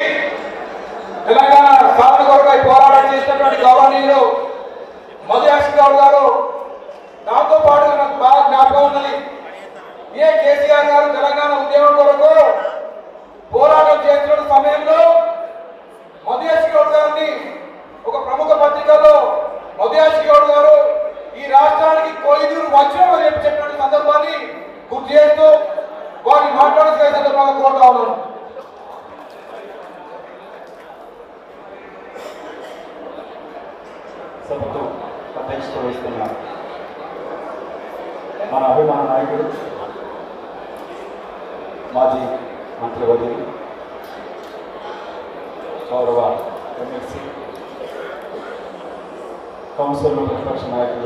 తెలంగాణ సాధన కొరకై పోరాటం చేసినటువంటి గౌరవనీయులు మధుయాక్షి గౌడ్ గారు నాతో పాటు నాకు బాగా జ్ఞాపకం ఉన్నది ఏ కేసీఆర్ గారు తెలంగాణ ఉద్యమం కొరకు పోరాటం చేస్తున్న సమయంలో మధుయాక్షి గౌడ్ గారిని ఒక ప్రముఖ పత్రికలో మధుయాక్షి గౌడ్ గారు ఈ రాష్ట్రానికి కొయ్యూరు వచ్చిన చెప్పి చెప్పిన సందర్భాన్ని గుర్తు చేస్తూ వారిని మాట్లాడే సందర్భంగా కోరుతా ఉన్నాను సభకు అధ్యక్షత వహిస్తున్న మన అభిమాన నాయకుడు మాజీ మంత్రివర్యులు గౌరవ ఎమ్మెల్సీ కౌన్సిల్లో ప్రతిపక్ష నాయకుడు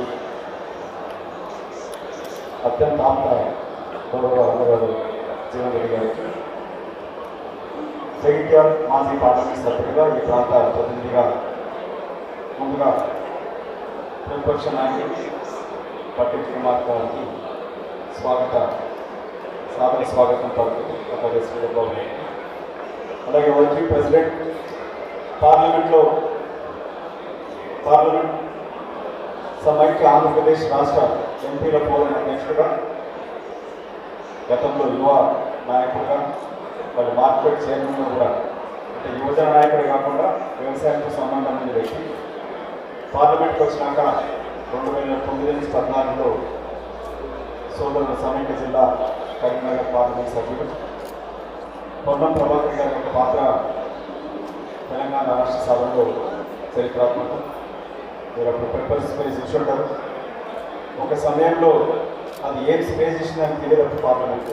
అత్యంత ఆప్త గౌరవ అన్నగారు జీవన్ రెడ్డి గారికి జగిత్యాల్ మాజీ పార్లమెంట్ సభ్యుడిగా ఈ ప్రాంత ప్రతినిధిగా ముందుగా ప్రతిపక్ష నాయకుడు పట్టి కుమార్ గారికి స్వాగత సాదర స్వాగతం పలుకుతూ అలాగే శ్రీబాబు గారికి. అలాగే వచ్చి ప్రెసిడెంట్ పార్లమెంట్లో పార్లమెంట్ సమైక్య ఆంధ్రప్రదేశ్ రాష్ట్ర ఎంపీల పోలిన అధ్యక్షుడుగా గతంలో యువ నాయకుడుగా వాళ్ళు మార్కెట్ చైర్మన్గా కూడా అంటే యువజన నాయకుడు కాకుండా వ్యవసాయంతో సంబంధం ఉన్న వ్యక్తి పార్లమెంట్కి వచ్చినాక రెండు వేల తొమ్మిది నుంచి పద్నాలుగులో సోదరుల సమైక్య జిల్లా కరీంనగర్ పార్లమెంట్ సభ్యుడు పొన్నం ప్రభాకర్ గారి యొక్క పాత్ర తెలంగాణ రాష్ట్ర సభలో చరిత్రాత్మకం మీరు అప్పుడు పేపర్ స్పేస్ ఇచ్చుంటారు ఒక సమయంలో అది ఏం స్పేస్ ఇచ్చిందని తెలియదు పార్లమెంట్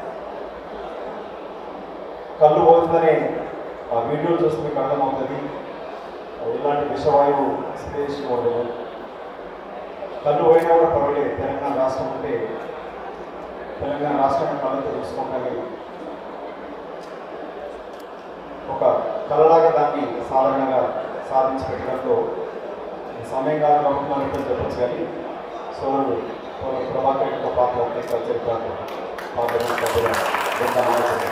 కళ్ళు పోతుందనే ఆ వీడియో చూస్తే మీకు అర్థమవుతుంది ఇలాంటి విషవాయువు స్పేస్ ఉండదు కళ్ళు పోయినా కూడా పర్వాలేదు తెలంగాణ రాష్ట్రం ఉంటే తెలంగాణ రాష్ట్రం కళ్ళతో చూసుకుంటానే ఒక కళలాగా దాన్ని సాధారణంగా సాధించి పెట్టడంలో సమయం కాదు కాబట్టి మనం ఇప్పుడు చెప్పచ్చు కానీ సోదరుడు సోదరు ప్రభాకర్ యొక్క పాత్ర ఒక చరిత్ర పార్లమెంట్ సభ్యుల బృంద నాయకుడు.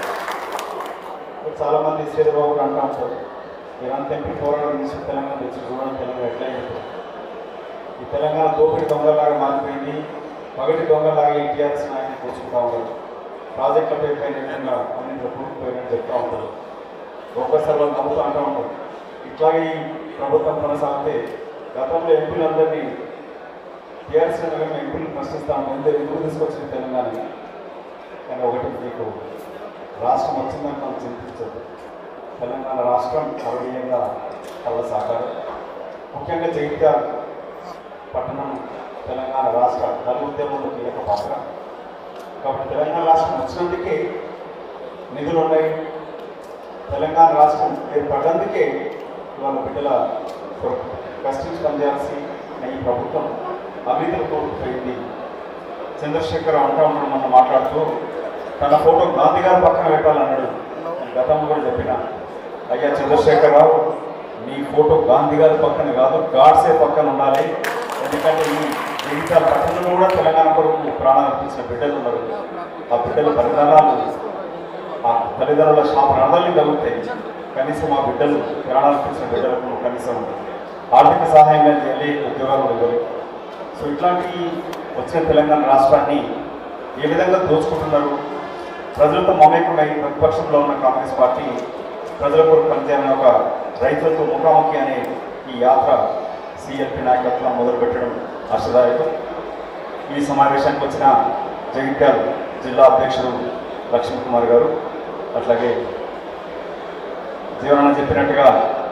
చాలా మంది శ్రీధరబాబు గారు అంటూ ఉంటారు మీరంతా ఎంపీ పోరాటం చేసి తెలంగాణ తెచ్చి చూడడం తెలంగాణ ఎట్లయింది ఈ తెలంగాణ దోపిడి దొంగలాగా మారిపోయింది పగటి దొంగలాగా ఈ టీఆర్ఎస్ నాయకులు కూర్చుంటా ఉంటారు ప్రాజెక్టుల పేరు పైన విధంగా అన్నింటిలో కూరుకుపోయినని చెప్తా ఉంటారు ఒక్కసారి వాళ్ళు నవ్వుతూ అంటూ ఉంటారు ఇట్లాగే ఈ ప్రభుత్వం కొనసాగితే గతంలో ఎంపీలందరినీ టీఆర్ఎస్ నగరం ఎంపీలు ప్రశ్నిస్తాము ఎంత ఎందుకు తీసుకొచ్చింది తెలంగాణని కానీ ఒకటి మీకు రాష్ట్రం వచ్చిందని మనం చింతించదు తెలంగాణ రాష్ట్రం అరవీయంగా కళ్ళ సాకారం ముఖ్యంగా జగిత్యాల పట్టణం తెలంగాణ రాష్ట్ర దళ ఉద్యమంలో కీలక పాత్ర కాబట్టి తెలంగాణ రాష్ట్రం వచ్చినందుకే నిధులు ఉన్నాయి తెలంగాణ రాష్ట్రం ఏర్పడ్డందుకే ఇవాళ బిడ్డల కొరకు కష్టించి పనిచేయాల్సి ఈ ప్రభుత్వం అవినీతిలో కోల్పోయింది చంద్రశేఖర్ అంటా ఉన్నాడు మొన్న మాట్లాడుతూ తన ఫోటో గాంధీ గారి పక్కన పెట్టాలన్నాడు నేను గతంలో కూడా చెప్పిన అయ్యా చంద్రశేఖరరావు నీ ఫోటో గాంధీ గారి పక్కన కాదు గాడ్సే పక్కన ఉండాలి ఎందుకంటే ఈ జీవితాల పట్టణంలో కూడా తెలంగాణ కొరకు ప్రాణాలు అర్పించిన బిడ్డలు ఉన్నారు ఆ బిడ్డల బలిదానాలు ఆ తల్లిదండ్రుల శాపనాదాలు తగ్గుతాయి కనీసం ఆ బిడ్డలు ప్రాణాలు అర్పించిన బిడ్డలకు కనీసం ఆర్థిక సహాయంగా చేయాలి ఉద్యోగాలు ఇవ్వాలి సో ఇట్లాంటి వచ్చిన తెలంగాణ రాష్ట్రాన్ని ఏ విధంగా దోచుకుంటున్నారు ప్రజలతో మమేకమై ప్రతిపక్షంలో ఉన్న కాంగ్రెస్ పార్టీ ప్రజల కొరకు పనిచేయాలని ఒక రైతులతో ముఖాముఖి అనే ఈ యాత్ర సిఎల్పి నాయకత్వం మొదలుపెట్టడం ఆశదాయకం ఈ సమావేశానికి వచ్చిన జగిత్యాల జిల్లా అధ్యక్షుడు లక్ష్మణ్ కుమార్ గారు అట్లాగే జీవనాన్ని చెప్పినట్టుగా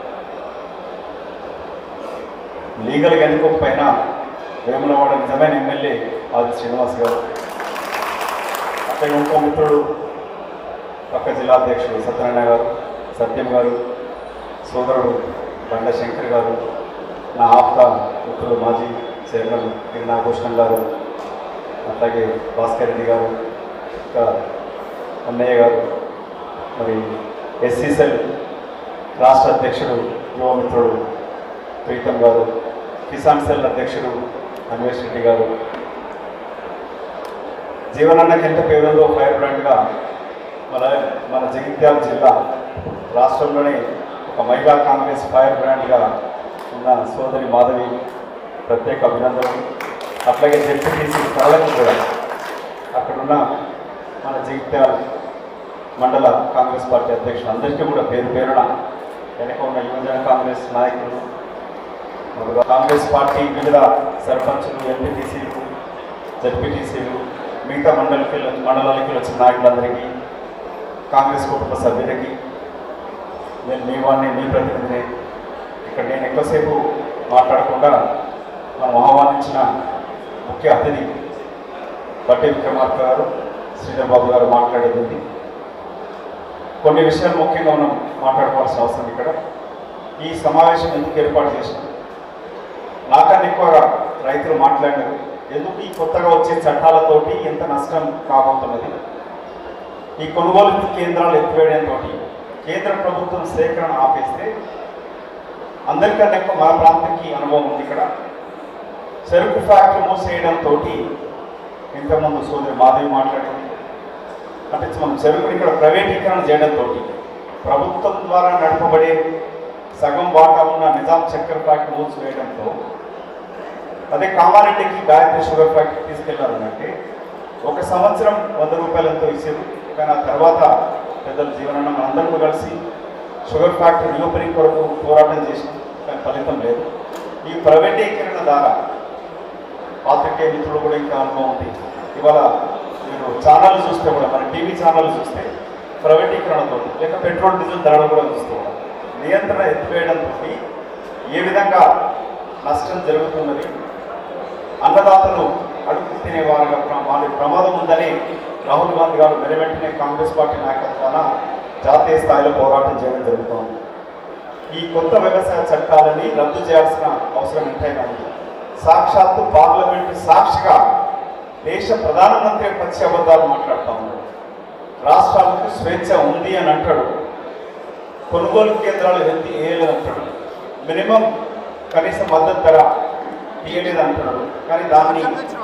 లీగల్గా ఎన్నుకోకపోయినా వేములవాడ నిజమైన ఎమ్మెల్యే ఆది శ్రీనివాస్ గారు అక్కడ ఇంకో మిత్రుడు పక్క జిల్లా అధ్యక్షుడు సత్యనారాయణ గారు సత్యం గారు సోదరుడు బండ శంకర్ గారు నా ఆప్త మిత్రుడు మాజీ చైర్మన్ గిరినాభూషణం గారు అట్లాగే భాస్కర్ రెడ్డి గారు ఇంకా అన్నయ్య గారు మరి ఎస్సీసెల్ రాష్ట్ర అధ్యక్షుడు యువ మిత్రుడు ప్రీతం గారు కిసాన్ సెల్ అధ్యక్షుడు అన్వేష్ రెడ్డి గారు జీవనానికి ఎంత పేరుందో ఫైర్ బ్రాండ్గా మన మన జగిత్యాల జిల్లా రాష్ట్రంలోనే ఒక మహిళా కాంగ్రెస్ ఫైర్ బ్రాండ్గా ఉన్న సోదరి మాధవి ప్రత్యేక అభినందనలు అట్లాగే జడ్పీటీసీ సరళకు కూడా అక్కడున్న మన జగిత్యాల మండల కాంగ్రెస్ పార్టీ అధ్యక్షులు అందరికీ కూడా పేరు పేరున వెనక ఉన్న యువజన కాంగ్రెస్ నాయకులు మరియు కాంగ్రెస్ పార్టీ వివిధ సర్పంచులు ఎంపీటీసీలు జడ్పీటీసీలు మిగతా మండలికి మండలానికి వచ్చిన నాయకులందరికీ కాంగ్రెస్ కుటుంబ సభ్యులకి నేను మీ వాడిని మీ ప్రతినిధిని ఇక్కడ నేను ఎక్కువసేపు మాట్లాడకుండా మనం ఆహ్వానించిన ముఖ్య అతిథి బట్టి విక్రమార్క గారు శ్రీధర్ బాబు గారు మాట్లాడేది ఉంది. కొన్ని విషయాలు ముఖ్యంగా మనం మాట్లాడుకోవాల్సిన అవసరం ఇక్కడ ఈ సమావేశం ఎందుకు ఏర్పాటు చేసినాం నాకన్నా ఎక్కువగా రైతులు మాట్లాడారు ఎందుకు ఈ కొత్తగా వచ్చే చట్టాలతోటి ఎంత నష్టం కాబోతున్నది ఈ కొనుగోలు కేంద్రాలు ఎత్తివేయడంతో కేంద్ర ప్రభుత్వం సేకరణ ఆపేస్తే అందరికన్నా ఎక్కువ మన ప్రాంతానికి అనుభవం ఉంది ఇక్కడ చెరుకు ఫ్యాక్టరీ మూసేయడంతో ఇంతకుముందు సోదరి మాధవి మాట్లాడింది అంటే మనం చెరుకుని ఇక్కడ ప్రైవేటీకరణ చేయడంతో ప్రభుత్వం ద్వారా నడపబడే సగం వాటా ఉన్న నిజాం చక్కెర ఫ్యాక్టరీ మూసివేయడంతో అదే కామారెడ్డికి గాయత్రి షుగర్ ఫ్యాక్టరీ తీసుకెళ్లారంటే ఒక సంవత్సరం వంద రూపాయలతో ఇచ్చారు కానీ ఆ తర్వాత పెద్దల జీవనాన్ని మనందరూ కలిసి షుగర్ ఫ్యాక్టరీ రీఓపెనింగ్ కొరకు పోరాటం చేసినాం కానీ ఫలితం లేదు ఈ ప్రైవేటీకరణ ద్వారా పాత్రికేయ మిత్రులు కూడా ఇంకా అనుభవం ఉంది ఇవాళ మీరు ఛానల్ చూస్తే కూడా మన టీవీ ఛానల్ చూస్తే ప్రైవేటీకరణతో లేక పెట్రోల్ డీజిల్ ధరలు కూడా చూస్తూ ఉన్నాం నియంత్రణ ఎత్తివేయడంతో ఏ విధంగా నష్టం జరుగుతున్నది అన్నదాతలు అడుగు తినే వారిగా ప్ర- వారి ప్రమాదం ఉందని రాహుల్ గాంధీ గారు వెనువెంటనే కాంగ్రెస్ పార్టీ నాయకత్వాన జాతీయ స్థాయిలో పోరాటం చేయడం జరుగుతోంది ఈ కొత్త వ్యవసాయ చట్టాలని రద్దు చేయాల్సిన అవసరం ఎంతైనా ఉంది సాక్షాత్తు పార్లమెంట్ సాక్షిగా దేశ ప్రధానమంత్రి పచ్చి అబద్ధాలు మాట్లాడుతూ ఉన్నాడు రాష్ట్రాలకు స్వేచ్ఛ ఉంది అని అంటాడు కొనుగోలు కేంద్రాలు ఎత్తి వేయలేదు అంటాడు మినిమం కనీస మద్దతు ధర తీయలేదు అంటున్నాడు కానీ దాన్ని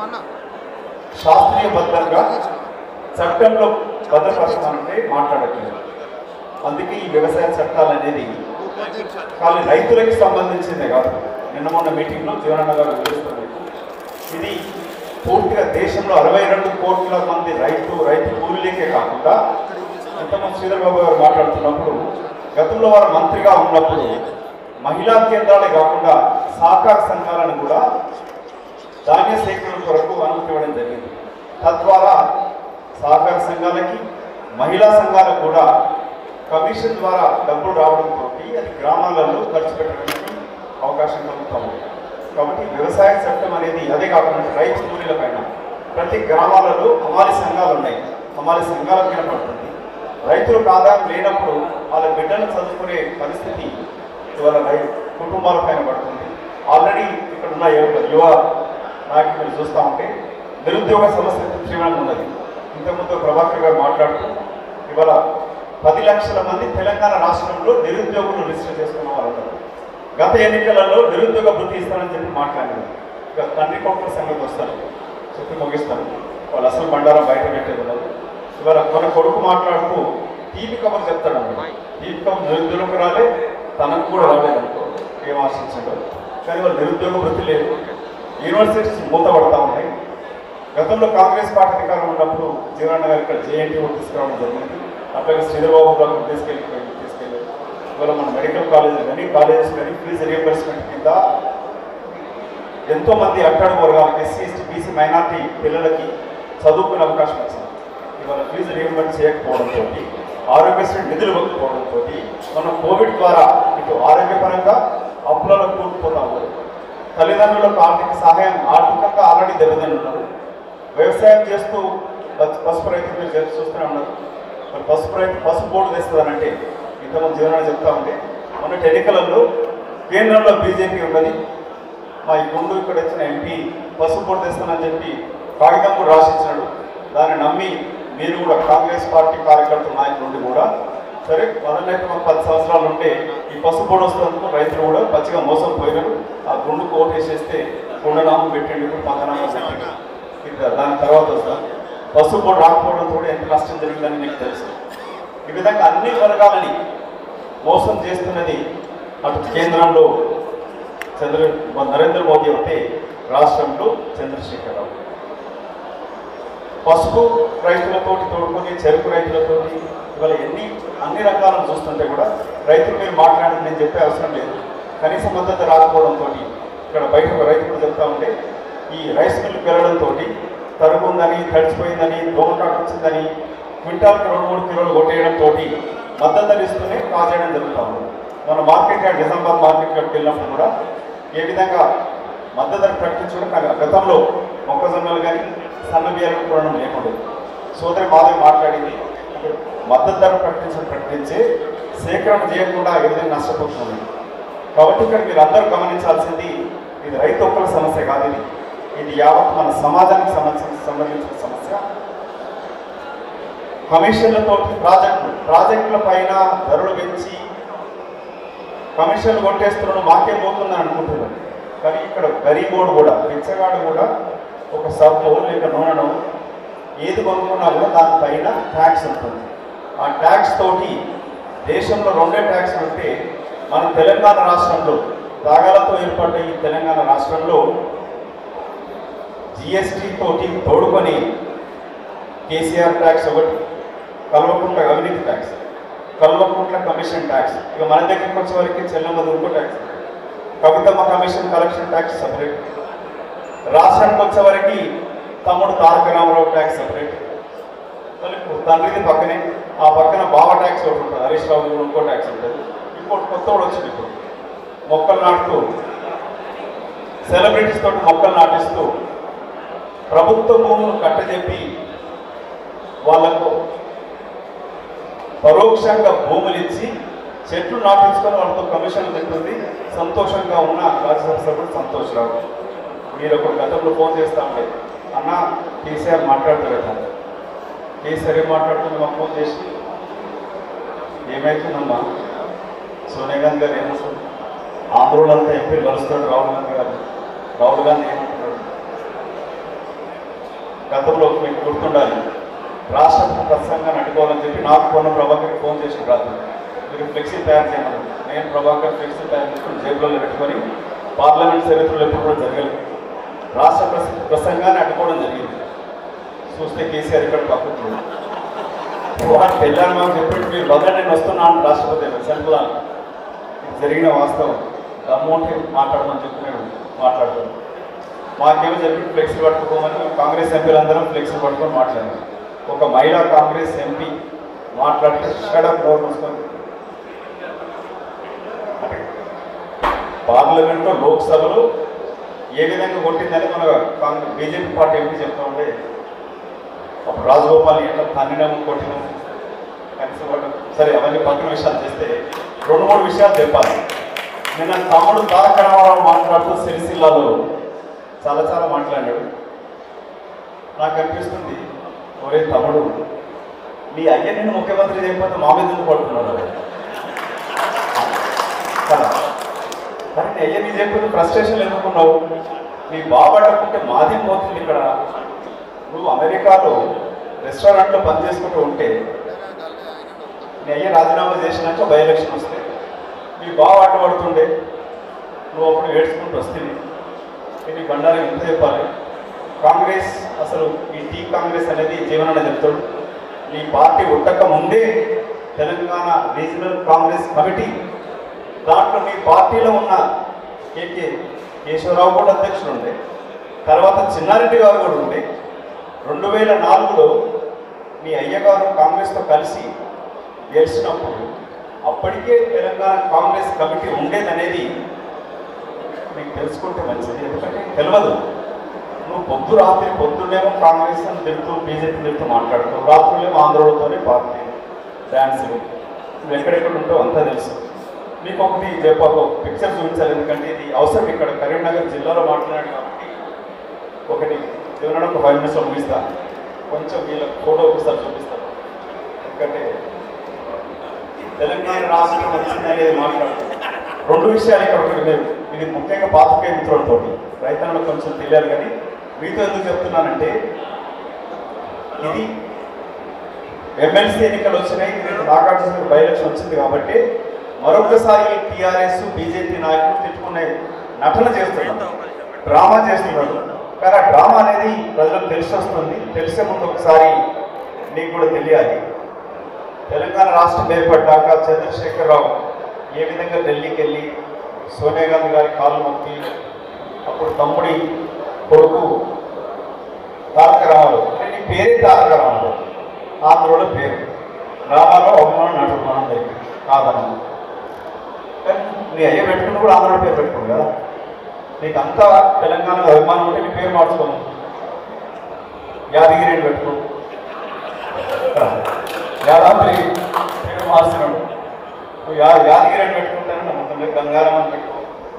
శాస్త్రీయబద్ధంగా చట్టంలో భద్రపరచమంటే మాట్లాడట్లేదు అందుకే ఈ వ్యవసాయ చట్టాలు అనేది కానీ రైతులకి సంబంధించిందే కాదు నిన్న మొన్న మీటింగ్లో జీవనన్న గారు వివరిస్తున్నారు ఇది పూర్తిగా దేశంలో అరవై రెండు కోట్ల మంది రైతు రైతు కూలీలకే కాకుండా ఇంతకుముందు శ్రీధర్బాబు గారు మాట్లాడుతున్నప్పుడు గతంలో వారు మంత్రిగా ఉన్నప్పుడు మహిళా కేంద్రాలే కాకుండా సహకార సంఘాలను కూడా ధాన్య సేకరణ కొరకు అనుమతి ఇవ్వడం జరిగింది తద్వారా సహకార సంఘాలకి మహిళా సంఘాలకు కూడా కమిషన్ ద్వారా డబ్బులు రావడంతో అది గ్రామాలలో ఖర్చు పెట్టడానికి అవకాశం కలుగుతాము కాబట్టి వ్యవసాయ చట్టం అనేది అదే కాకుండా రైతు కూలీల పైన ప్రతి గ్రామాలలో హమాలి సంఘాలు ఉన్నాయి హమాలి సంఘాల మీద పడుతుంది రైతులకు ఆదాయం లేనప్పుడు వాళ్ళ బిడ్డలు చదువుకునే పరిస్థితి ఇవాళ రై కుటుంబాల పైన పడుతుంది ఆల్రెడీ ఇక్కడ ఉన్న యువ యువ నాయకులు చూస్తూ ఉంటే నిరుద్యోగ సమస్య తీవ్రంగా ఉన్నది ఇంతకుముందు ప్రభాకర్ గారు మాట్లాడుతూ ఇవాళ పది లక్షల మంది తెలంగాణ రాష్ట్రంలో నిరుద్యోగులు రిజిస్టర్ చేసుకున్న వాళ్ళు ఉన్నారు గత ఎన్నికలలో నిరుద్యోగ వృత్తి ఇస్తానని చెప్పి మాట్లాడారు ఇక తండ్రి కొడుకుల సంగతి వస్తారు చెప్పి ముగిస్తాను వాళ్ళు అసలు బండారం బయట పెట్టేది ఉన్నది ఇవాళ మన కొడుకు మాట్లాడుతూ తీపి కబురు చెప్తాడు అన్నమాట తీపి కబురు నిరుద్యోగం రాలే తనకు కూడా రాలేదనుకో ఏం ఆశించడు కానీ వాళ్ళు నిరుద్యోగ వృత్తి లేదు యూనివర్సిటీస్ మూతపడతా ఉన్నాయి గతంలో కాంగ్రెస్ పార్టీ అధికారం ఉన్నప్పుడు జీవనన్న గారు ఇక్కడ జేఎన్టీ తీసుకురావడం జరిగింది అట్లాగే శ్రీధరబాబు గారు తీసుకెళ్ళి తీసుకెళ్ళారు ఇవాళ మన మెడికల్ కాలేజీలు కానీ కాలేజెస్ కానీ ఫీజు రియంబర్స్మెంట్ కింద ఎంతో మంది అట్టడు వర్గాలకి ఎస్సీ ఎస్టీ బీసీ మైనార్టీ పిల్లలకి చదువుకునే అవకాశం వచ్చింది ఇవాళ ఫీజు రియంబర్స్ చేయకపోవడంతో ఆరోగ్యశ్రీ నిధులు ఇవ్వకపోవడంతో మనం కోవిడ్ ద్వారా ఇటు ఆరోగ్యపరంగా అప్పులలో కూరుకుపోతా ఉన్నారు తల్లిదండ్రులకు ఆర్థిక సహాయం ఆర్థికంగా ఆల్రెడీ దెబ్బతిని ఉన్నారు వ్యవసాయం చేస్తూ పసు- పసుపు రైతు మీరు చేస్తూ చూస్తూనే ఉన్నారు మరి పసుపు రైతు పసుపు బోర్డు తెస్తుందనంటే ఇంతమంది జీవనాలు చెప్తా ఉంటే మొన్నటి ఎన్నికలలో కేంద్రంలో బీజేపీ ఉన్నది మా ఈ గుండు ఇక్కడ వచ్చిన ఎంపీ పసుపు బోర్డు తెస్తానని చెప్పి కాగితం కూడా రాసిచ్చినాడు దాన్ని నమ్మి మీరు కూడా కాంగ్రెస్ పార్టీ కార్యకర్తల నాయకులు ఉండి కూడా సరే మొదలైతే ఒక పది సంవత్సరాలు ఉంటే ఈ పసుపు బోర్డు వస్తున్నందుకు రైతులు కూడా పచ్చిగా మోసం పోయినారు ఆ గుండు ఓటేసేస్తే గుండెనామం పెట్టండి ఇప్పుడు పక్కనామం పెట్టండి ఇది దాని తర్వాత వస్తా పసుపు బోర్డు రాకపోవడం కూడా ఎంత నష్టం జరిగిందని మీకు తెలుసు ఈ విధంగా అన్ని వర్గాలని మోసం చేస్తున్నది అటు కేంద్రంలో చంద్ర నరేంద్ర మోదీ అయితే రాష్ట్రంలో చంద్రశేఖరరావు పసుపు రైతులతోటి తోడుకొని చెరుకు రైతులతోటి ఇవాళ ఎన్ని అన్ని రకాలను చూస్తుంటే కూడా రైతులు మీరు మాట్లాడండి నేను చెప్పే అవసరం లేదు కనీస మద్దతు రాకపోవడంతో ఇక్కడ బయట ఒక రైతు కూడా చెప్తా ఉంటే ఈ రైస్ మిల్కి వెళ్ళడంతో తరుగుందని తడిచిపోయిందని దోమకాటు వచ్చిందని క్వింటాల్కి రెండు మూడు కిలోలు కొట్టేయడంతో మద్దతు ధర ఇస్తూనే కాజేయడం జరుగుతూ ఉంది మన మార్కెట్ యార్డ్ నిజామాబాద్ మార్కెట్ యార్డ్కి వెళ్ళినప్పుడు కూడా ఏ విధంగా మద్దతు ధర ప్రకటించడం కానీ గతంలో మొక్కజొన్నలు కానీ సన్న బియ్యాలకు కొనడం లేకుండా సోదరి మాధవి మాట్లాడింది మద్దతు ధర ప్రకటించడం ప్రకటించి సేకరణ చేయకుండా ఏ విధంగా నష్టపోతుంది కాబట్టి ఇక్కడ మీరు అందరూ గమనించాల్సింది ఇది రైతు ఒక్కల సమస్య కాదు ఇది ఇది యావత్ మన సమాజానికి సంబంధించిన సంబంధించిన సమస్య కమిషన్లతో ప్రాజెక్టులు ప్రాజెక్టుల పైన ధరలు పెంచి కమిషన్లు కొట్టేస్తున్నాడు మాకే పోతుందని అనుకుంటున్నాడు కానీ ఇక్కడ గరీబోడు కూడా పిచ్చగాడు కూడా ఒక సబ్బు లేక నూనెను ఏది కొనుక్కున్నా కూడా దానిపైన ట్యాక్స్ ఉంటుంది ఆ ట్యాక్స్ తోటి దేశంలో రెండే ట్యాక్స్ ఉంటే మన తెలంగాణ రాష్ట్రంలో తాగాలతో ఏర్పడ్డ ఈ తెలంగాణ రాష్ట్రంలో జిఎస్టీ తోటి తోడుకొని కేసీఆర్ ట్యాక్స్ ఒకటి కల్వకుంట్ల అవినీతి ట్యాక్స్ కల్వకుంట్ల కమిషన్ ట్యాక్స్ ఇక మన దగ్గరికి వచ్చే వరకు చెల్లమ్మ ఇంకో ట్యాక్స్ కవితమ్మ కమిషన్ కలెక్షన్ ట్యాక్స్ సపరేట్ రాష్ట్రానికి వచ్చే వరకు తమ్ముడు తారక రామారావు ట్యాక్స్ సపరేట్ మళ్ళీ తండ్రిది పక్కనే ఆ పక్కన బావ ట్యాక్స్ ఒకటి ఉంటుంది హరీష్ రావు కూడా ఇంకో ట్యాక్స్ ఉంటుంది ఇంకోటి కొత్త కూడా వచ్చింది ఇప్పుడు మొక్కలు నాటుతూ సెలబ్రిటీస్ తోటి మొక్కలు నాటిస్తూ ప్రభుత్వ భూములు కట్టజెప్పి వాళ్లకు పరోక్షంగా భూములు ఇచ్చి చెట్లు నాటించుకొని వాళ్ళతో కమిషన్ తింటుంది సంతోషంగా ఉన్న రాజ్యసభ సభ్యుడు సంతోష్ రావు మీరు ఒకటి గతంలో ఫోన్ చేస్తా ఉండే అన్న కేసీఆర్ మాట్లాడతాడట కేసీఆర్ ఏం మాట్లాడుతుంది మాకు ఫోన్ చేసి ఏమైతుందమ్మా సోనియా గాంధీ గారు ఏమవుతుంది ఆంధ్రులంతా ఎంపీలు కలుస్తాడు రాహుల్ గాంధీ గారు రాహుల్ గాంధీ ఏమంటున్నాడు గతంలో మీకు గుర్తుండాలి రాష్ట్ర ప్రసంగాన్ని అడ్డుకోవాలని చెప్పి నాకు కొన్న ప్రభాకర్కి ఫోన్ చేసి రాదు మీరు ఫ్లెక్సీ తయారు చేయమన్నారు నేను ప్రభాకర్ ఫ్లెక్సీ తయారు చేసుకుని జేబులో పెట్టుకొని పార్లమెంట్ చరిత్రలో ఎప్పుడు కూడా జరగలేదు రాష్ట్ర ప్రస- ప్రసంగాన్ని అడ్డుకోవడం జరిగింది చూస్తే కేసీఆర్ ఇక్కడ పక్కకు వాడు తెల్లారి మాకు చెప్పి మీరు బదులు నేను వస్తున్నాను రాష్ట్రపతి సెంట్రల్ ఇది జరిగిన వాస్తవం దమ్ముంటే మాట్లాడమని చెప్పి నేను మాట్లాడతాను మాకేమో చెప్పి ఫ్లెక్సీ పట్టుకోమని మేము కాంగ్రెస్ ఎంపీలందరం ఫ్లెక్సీ పట్టుకొని మాట్లాడాం ఒక మహిళా కాంగ్రెస్ ఎంపీ మాట్లాడితే షడప్ నోరు మూసుకొని పార్లమెంట్లో లోక్సభలో ఏ విధంగా కొట్టిందని మన కాంగ్రెస్ బీజేపీ పార్టీ ఎంపీ చెప్తా ఉంటే అప్పుడు రాజగోపాల్ ఎట్లా తన్నిడం కొట్టినాం కనీసం వాడు సరే అవన్నీ పక్కన విషయాలు చేస్తే రెండు మూడు విషయాలు చెప్పాలి నిన్న తమ్ముడు తారక రామారావు మాట్లాడుతూ సిరిసిల్లాలో చాలా చాలా మాట్లాడాడు నాకు అనిపిస్తుంది ఒరే తమ్ముడు నీ అయ్య నిన్ను ముఖ్యమంత్రి చేయకపోతే మా మీద ఎందుకు పడుతున్నాడు కదా కానీ నీ అయ్య నీ చెప్పిన ఫ్రస్ట్రేషన్ ఎందుకున్నావు నీ బాబట్టుకుంటే మాది పోతుంది ఇక్కడ నువ్వు అమెరికాలో రెస్టారెంట్లో పని చేసుకుంటూ ఉంటే నీ అయ్య రాజీనామా చేసినాక బై ఎలక్షన్ వస్తే నీ బావ ఆట పడుతుండే నువ్వు అప్పుడు ఏడ్చుకుంటూ వస్తుంది ఇది బండారం ఎంత చెప్పాలి కాంగ్రెస్ అసలు ఈ టీ కాంగ్రెస్ అనేది జీవనాన్ని చెప్తాడు నీ పార్టీ ఉట్టక ముందే తెలంగాణ రీజనల్ కాంగ్రెస్ కమిటీ దాంట్లో మీ పార్టీలో ఉన్న కేకే కేశవరావు కూడా అధ్యక్షుడు ఉండే తర్వాత చిన్నారెడ్డి గారు కూడా ఉండే రెండు వేల నాలుగులో మీ అయ్యగారు కాంగ్రెస్తో కలిసి గెలిచినప్పుడు అప్పటికే తెలంగాణ కాంగ్రెస్ కమిటీ ఉండేదనేది మీకు తెలుసుకుంటే మంచిది ఎందుకంటే తెలియదు నువ్వు పొద్దు రాత్రి పొద్దున్నేమో కాంగ్రెస్ అని తిడుతూ బీజేపీ తిడుతూ మాట్లాడుతావు రాత్రులేమో ఆంధ్రులతోనే పార్టీ డ్యాన్సులు నువ్వు ఎక్కడెక్కడ ఉంటావు అంతా తెలుసు మీకు ఒకటి చెప్పాలి ఒక పిక్చర్ చూపించాలి ఎందుకంటే ఇది అవసరం ఇక్కడ కరీంనగర్ జిల్లాలో మాట్లాడాడు కాబట్టి ఒకటి ఏమన్నా ఒక ఫైవ్ మినిట్స్లో ముగిస్తా కొంచెం వీళ్ళ ఫోటో ఒకసారి చూపిస్తాను ఎందుకంటే తెలంగాణ రాష్ట్రం వచ్చింది అనేది మాట్లాడుతాం రెండు విషయాలు ఇక్కడ ఒకటి లేవు ఇది ముఖ్యంగా పాత్రికేయ మిత్రులతో రైతులకు కొంచెం తెలియాలి కానీ మీతో ఎందుకు చెప్తున్నానంటే ఇది ఎమ్మెల్సీ ఎన్నికలు వచ్చినాయి మీరు నాగార్జున బై ఎలక్షన్ వచ్చింది కాబట్టి మరొకసారి టీఆర్ఎస్ బీజేపీ నాయకులు తిట్టుకునే నటన చేస్తున్నారు డ్రామా చేస్తున్నారు కానీ ఆ డ్రామా అనేది ప్రజలకు తెలిసి వస్తుంది తెలిసే ముందు ఒకసారి నీకు కూడా తెలియాలి తెలంగాణ రాష్ట్రం ఏర్పడ్డాక చంద్రశేఖరరావు ఏ విధంగా ఢిల్లీకి వెళ్ళి సోనియా గాంధీ గారి కాళ్ళు మొక్కి అప్పుడు తమ్ముడి కొడుకు తారక రామారావు అంటే నీ పేరే తారక రామారావు ఆంధ్రలో పేరు రామారావు అవమానం నటుడు మనందరికి కాదన్న కానీ నీ అయ్య పెట్టుకుని కూడా ఆంధ్రలో పేరు పెట్టుకోడు కదా నీకు అంతా తెలంగాణ అభిమానం ఉంటే నీ పేరు మార్చుకోను యాదగిరి అని పెట్టుకో యాదాద్రి పేరు మార్చుకున్నాడు నువ్వు యా యాదగిరి అని పెట్టుకుంటాను నమ్ముతుంది గంగారం అని పెట్టుకో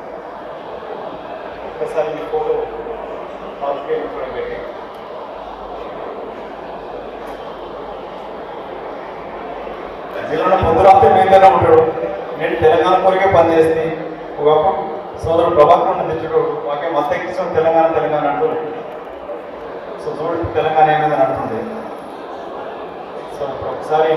ఒకసారి నీ ఫోటో పాతికేళ్ళు కూడా పెట్టి జిల్లాలో పొద్దురాత్రి మీదనే ఉంటాడు నేను తెలంగాణ కొరికే పనిచేస్తే ఒకప్పుడు సోదరుడు ప్రభాకర్ తెచ్చుడు మాకే మస్తు ఎక్కించాం తెలంగాణ తెలంగాణ అంటూ సో చూడు తెలంగాణ ఏమైందని అంటుంది సో ఇప్పుడు ఒకసారి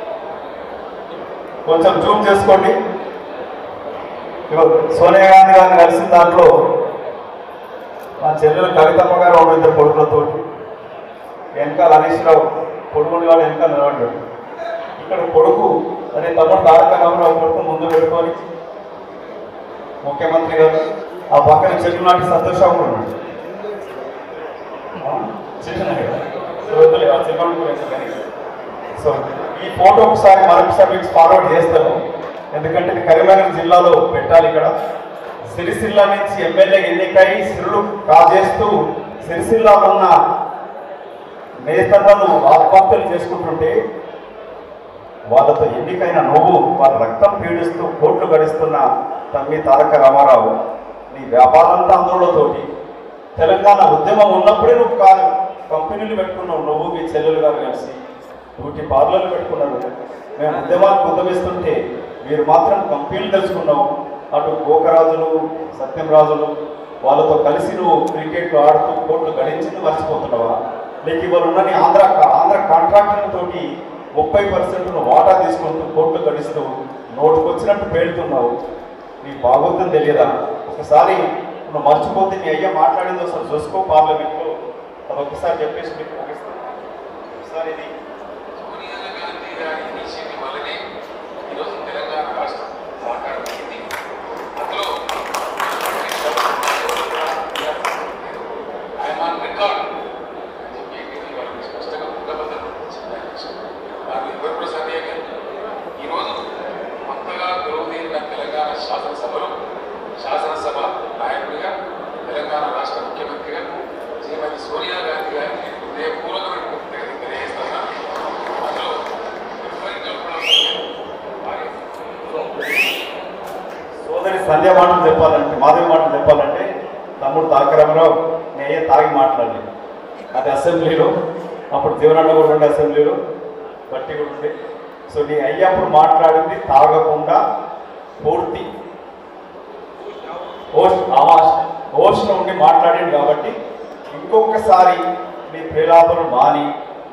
కొంచెం జూమ్ చేసుకోండి ఇగో సోనియా గాంధీ గారిని కలిసిన దాంట్లో మా చెల్లెలు కవితమ్మ గారు ఒక ఇద్దరు కొడుకులతోటి వెనకాల హరీష్ రావు కొడుకుని వాడు వెనకాల నిలబడ్డాడు ఇక్కడ కొడుకు అనే తమ్ముడు తారక రామారావు కొడుకు ముందు పెట్టుకొని ముఖ్యమంత్రి గారు ఆ పక్కన చెట్టు నాటి సంతోషం కూడా ఉన్నాడు చిన్న సో వద్దులే, ఆ చిన్నోడు కూడా ఎందుకు కానీ. సో ఈ ఫోటో ఒకసారి మరొకసారి మీకు ఫార్వర్డ్ చేస్తాను ఎందుకంటే ఇది కరీంనగర్ జిల్లాలో పెట్టాలి ఇక్కడ సిరిసిల్ల నుంచి ఎమ్మెల్యే ఎన్నికై సిరులు కాజేస్తూ సిరిసిల్లాలో ఉన్న నేతలను ఆత్మహత్యలు చేసుకుంటుంటే వాళ్ళతో ఎన్నికైన నువ్వు వాళ్ళ రక్తం పీడిస్తూ కోట్లు గడిస్తున్న తమ్మి తారక రామారావు నీ వ్యాపారంతా ఆందోళనతోటి తెలంగాణ ఉద్యమం ఉన్నప్పుడే నువ్వు కాదు కంపెనీలు పెట్టుకున్నావు నువ్వు మీ చెల్లెలు గారు కలిసి బ్యూటీ పార్లర్లు పెట్టుకున్నారు మేము ఉద్యమాలకు ఉద్యమిస్తుంటే మీరు మాత్రం కంపెనీలు తెలుసుకున్నావు అటు గోకరాజులు సత్యంరాజులు వాళ్ళతో కలిసి నువ్వు క్రికెట్ ఆడుతూ కోట్లు గడించింది మర్చిపోతున్నావా లేక ఇవాళ ఉన్న నీ ఆంధ్ర ఆంధ్ర కాంట్రాక్టర్లతోటి ముప్పై పర్సెంట్ నువ్వు వాటా తీసుకుంటూ కోట్లు గడిస్తూ నోటుకొచ్చినట్టు పేలుతున్నావు నీ బాగోతం తెలియదా ఒకసారి నువ్వు మర్చిపోతే నీ అయ్యా మాట్లాడింది ఒకసారి చూసుకో పార్లమెంట్లో అది ఒకసారి చెప్పేసి మీకు ముగిస్తాను ఒకసారి ఇది సోనియా గాంధీ గారి ఇనిషియేటివ్ వల్లనే ఈరోజు తెలంగాణ రాష్ట్రం మాట్లాడుతుంది అందులో ఐఎమ్ ఆన్ రికార్డ్ అని చెప్పి వాళ్ళకి స్పష్టంగా ముఖబద్ధం వారు ఎవరు కూడా సందేహం ఈరోజు కొత్తగా గౌరవనీయుల తెలంగాణ శాసనసభలో శాసనసభ నాయకుడిగా తెలంగాణ రాష్ట్ర ముఖ్యమంత్రిగా శ్రీమతి సోనియా గాంధీ గారిని హృదయపూర్వకమైన కృతజ్ఞతలు తెలియజేస్తున్నా అందులో ఎవరితో కూడా వారి సోదరి సంధ్య మాటలు చెప్పాలంటే మాధవి మాటలు చెప్పాలంటే తమ్ముడు తాకరంరావు నేనే తాగి మాట్లాడలేదు అది అసెంబ్లీలో అప్పుడు జీవనాన్న కూడా ఉండే అసెంబ్లీలో బట్టి కూడా ఉండే సో నీ అయ్యప్పుడు మాట్లాడింది తాగకుండా పూర్తి ఓష్ ఆవాస్ ఓష్లో ఉండి మాట్లాడింది కాబట్టి ఇంకొకసారి నీ ప్రేలాపలు మాని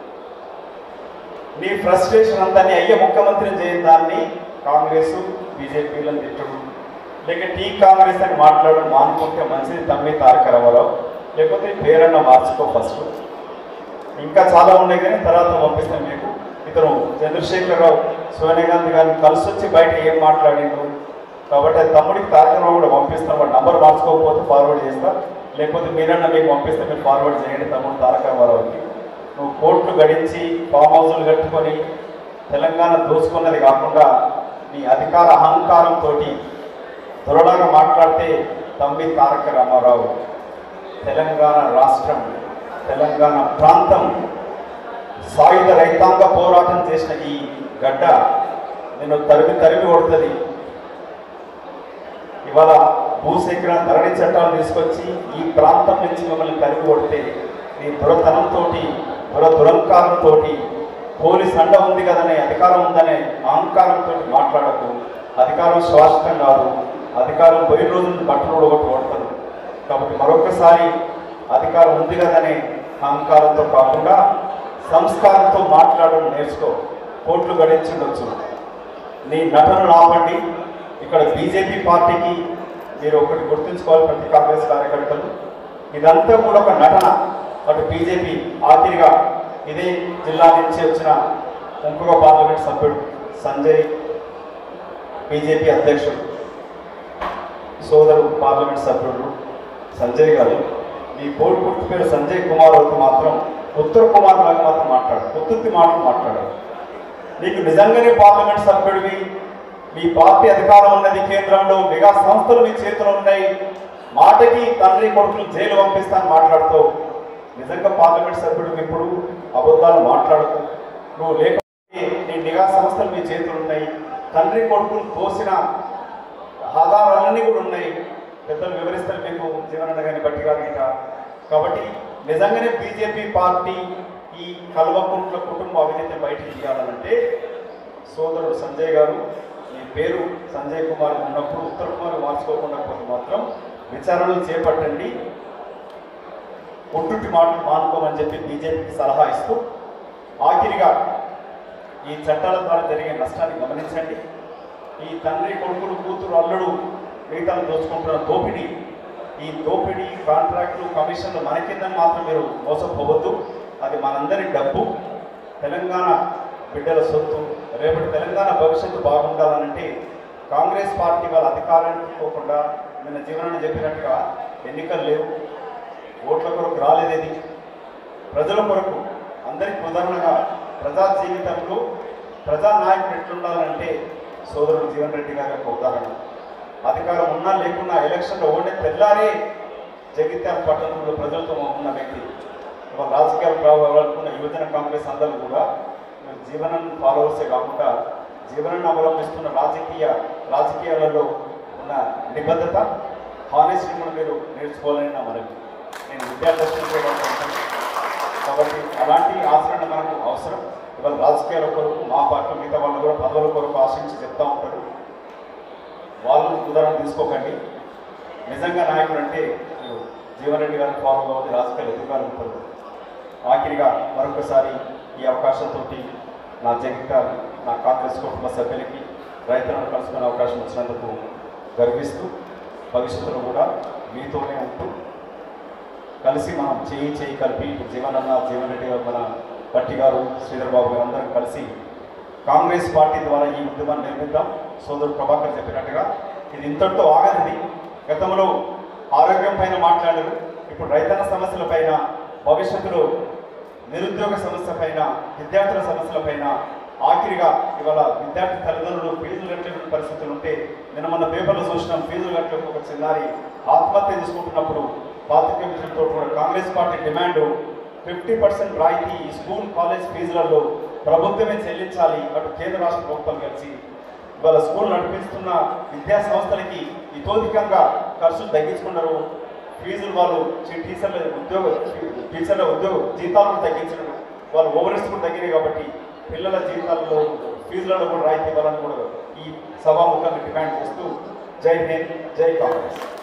నీ ఫ్రస్ట్రేషన్ అంతా నీ అయ్యే ముఖ్యమంత్రిని చేయని దాన్ని కాంగ్రెస్ బీజేపీలను తిట్టడం లేక టీ కాంగ్రెస్ అని మాట్లాడడం మానుకుంటే మంచిది తమ్మి తారక రామారావు లేకపోతే నీ పేరన్న మార్చుకో ఫస్ట్ ఇంకా చాలా ఉన్నాయి కానీ తర్వాత పంపిస్తాను మీకు ఇతను చంద్రశేఖరరావు సోనియా గాంధీ గారిని కలిసి వచ్చి బయట ఏం మాట్లాడిండు కాబట్టి అది తమ్ముడికి తారకరావు కూడా పంపిస్తాం వాడు నంబర్ మార్చుకోకపోతే ఫార్వర్డ్ చేస్తా లేకపోతే మీరన్నా మీకు పంపిస్తే మీరు ఫార్వర్డ్ చేయండి తమ్ముడు తారక రామారావుకి నువ్వు కోట్లు గడించి ఫామ్ హౌజులు కట్టుకొని తెలంగాణ దోచుకున్నది కాకుండా నీ అధికార అహంకారంతో త్వరలాగా మాట్లాడితే తమ్మి తారక రామారావు తెలంగాణ రాష్ట్రం తెలంగాణ ప్రాంతం సాయుధ రైతాంగ పోరాటం చేసిన ఈ గడ్డ నిన్ను తరిమి తరిమి కొడుతుంది ఇవాళ భూసేకరణ ధరణి చట్టాలు తీసుకొచ్చి ఈ ప్రాంతం నుంచి మిమ్మల్ని తరిమి కొడితే నీ దురతనంతో దుర దురంకారంతో పోలీస్ అండ ఉంది కదనే అధికారం ఉందనే అహంకారంతో మాట్లాడకు అధికారం శాశ్వతం కాదు అధికారం పోయిన రోజులు బట్టలు ఒకటి కొడతారు కాబట్టి మరొకసారి అధికారం ఉంది కదనే అహంకారంతో కాకుండా సంస్కారంతో మాట్లాడడం నేర్చుకో కోట్లు గడించుండొచ్చు నీ నటనను ఆపండి ఇక్కడ బీజేపీ పార్టీకి మీరు ఒకటి గుర్తుంచుకోవాలి ప్రతి కాంగ్రెస్ కార్యకర్తలు ఇదంతా కూడా ఒక నటన అటు బీజేపీ ఆఖరిగా ఇదే జిల్లా నుంచి వచ్చిన ఇంకొక పార్లమెంట్ సభ్యుడు సంజయ్ బీజేపీ అధ్యక్షుడు సోదరు పార్లమెంట్ సభ్యుడు సంజయ్ గారు మీ కోడి గుర్తు పేరు సంజయ్ కుమార్ వరకు మాత్రం ఉత్తర కుమార్ లాగా మాత్రం మాట్లాడు ఉత్తుత్తి మాటలు మాట్లాడారు నీకు నిజంగానే పార్లమెంట్ సభ్యుడివి మీ పార్టీ అధికారం ఉన్నది కేంద్రంలో మెగా సంస్థలు మీ చేతిలో ఉన్నాయి మాటకి తండ్రి కొడుకులు జైలు పంపిస్తాను మాట్లాడుతూ నిజంగా పార్లమెంట్ సభ్యుడివి ఇప్పుడు అబద్ధాలు మాట్లాడుతూ నువ్వు లేకపోతే నీ నిఘా సంస్థలు మీ చేతులు ఉన్నాయి తండ్రి కొడుకులు తోసిన ఆధారాలన్నీ కూడా ఉన్నాయి పెద్దలు వివరిస్తారు మీకు జీవనన్న గారిని బట్టి గారి గిట కాబట్టి నిజంగానే బీజేపీ పార్టీ ఈ కల్వకుంట్ల కుటుంబ అవినీతి బయటికి తీయాలంటే సోదరుడు సంజయ్ గారు మీ పేరు సంజయ్ కుమార్ ఉన్నప్పుడు ఉత్తర కుమార్ మార్చుకోకుండా పోతే మాత్రం విచారణలు చేపట్టండి ఒట్టుటి మాటలు మానుకోమని చెప్పి బీజేపీకి సలహా ఇస్తూ ఆఖరిగా ఈ చట్టాల ద్వారా జరిగే నష్టాన్ని గమనించండి ఈ తండ్రి కొడుకులు కూతురు అల్లుడు మిగతాలు దోచుకుంటున్న దోపిడీ ఈ దోపిడీ కాంట్రాక్టులు కమిషన్లు మన కింద మాత్రం మీరు మోసపోవద్దు అది మనందరి డబ్బు తెలంగాణ బిడ్డల సొత్తు రేపటి తెలంగాణ భవిష్యత్తు బాగుండాలనంటే కాంగ్రెస్ పార్టీ వాళ్ళ అధికారానికి పోకుండా నిన్న జీవనాన్ని చెప్పినట్టుగా ఎన్నికలు లేవు ఓట్ల కొరకు రాలేదేది ప్రజల కొరకు అందరికి ఉదాహరణగా ప్రజా జీవితంలో ప్రజా నాయకుడు ఎట్లుండాలంటే సోదరుడు జీవన్ రెడ్డి గారి యొక్క ఉదాహరణ అధికారం ఉన్నా లేకున్నా ఎలక్షన్లో ఓడే తెల్లారే జగిత్యాల పట్టణంలో ప్రజలతో ఉన్న వ్యక్తి ఇవాళ రాజకీయాలు కావాలనుకున్న యువజన కాంగ్రెస్ అందరూ కూడా మీరు జీవనం ఫాలోవర్సే కాకుండా జీవనాన్ని అవలంబిస్తున్న రాజకీయ రాజకీయాలలో ఉన్న నిబద్ధత హానెస్టీ కూడా మీరు నేర్చుకోవాలని నా మనవి నేను విద్యార్థి కాబట్టి అలాంటి ఆచరణ మనకు అవసరం ఇవాళ రాజకీయాల కొరకు మా పార్టీ మిగతా వాళ్ళు కూడా పదవుల కొరకు ఆశించి చెప్తా ఉంటారు వాళ్ళు ఉదాహరణ తీసుకోకండి నిజంగా నాయకుడు అంటే మీరు జీవన్ రెడ్డి గారిని ఫాలో కావాలి రాజకీయాలు ఎదురుగాలుగుతారు ఆఖరిగా మరొకసారి ఈ అవకాశంతో నా జగిత నా కాంగ్రెస్ కుటుంబ సభ్యులకి రైతులను కలుసుకునే అవకాశం వచ్చినందుకు గర్విస్తూ భవిష్యత్తులో కూడా మీతోనే ఉంటూ కలిసి మనం చేయి చేయి కలిపి ఇటు జీవనన్న జీవన్ రెడ్డి గారు మన భట్టి గారు శ్రీధర్ బాబు గారు అందరం కలిసి కాంగ్రెస్ పార్టీ ద్వారా ఈ ఉద్యమాన్ని నిర్మిద్దాం సోదరుడు ప్రభాకర్ చెప్పినట్టుగా ఇది ఇంతటితో ఆగనిది గతంలో ఆరోగ్యం పైన మాట్లాడారు ఇప్పుడు రైతన్న సమస్యల పైన భవిష్యత్తులో నిరుద్యోగ సమస్య పైన విద్యార్థుల సమస్యల పైన ఆఖరిగా ఇవాళ విద్యార్థి తల్లిదండ్రులు ఫీజులు కట్టలేని పరిస్థితులు ఉంటే నిన్న మన పేపర్లో చూసినాం ఫీజులు కట్టలేక ఒక చిన్నారి ఆత్మహత్య తీసుకుంటున్నప్పుడు పాత్రికేయ మిత్రులతో కూడా Congress party demand fifty percent రాయితీ ఈ స్కూల్ కాలేజ్ ఫీజులలో ప్రభుత్వమే చెల్లించాలి అటు కేంద్ర రాష్ట్ర ప్రభుత్వం కలిసి ఇవాళ స్కూల్ నడిపిస్తున్న విద్యా సంస్థలకి ఇతోధికంగా ఖర్చులు తగ్గించుకున్నారు ఫీజులు వాళ్ళు టీ- టీచర్ల ఉద్యోగ టీచర్ల ఉద్యోగ జీతాలను తగ్గించడం వాళ్ళు ఓవరెస్ట్ కూడా తగ్గినాయి కాబట్టి పిల్లల జీతాల్లో ఫీజులలో కూడా రాయితీ ఇవ్వాలని కూడా ఈ సభాముఖంగా డిమాండ్ చేస్తూ జై హింద్ జై కాంగ్రెస్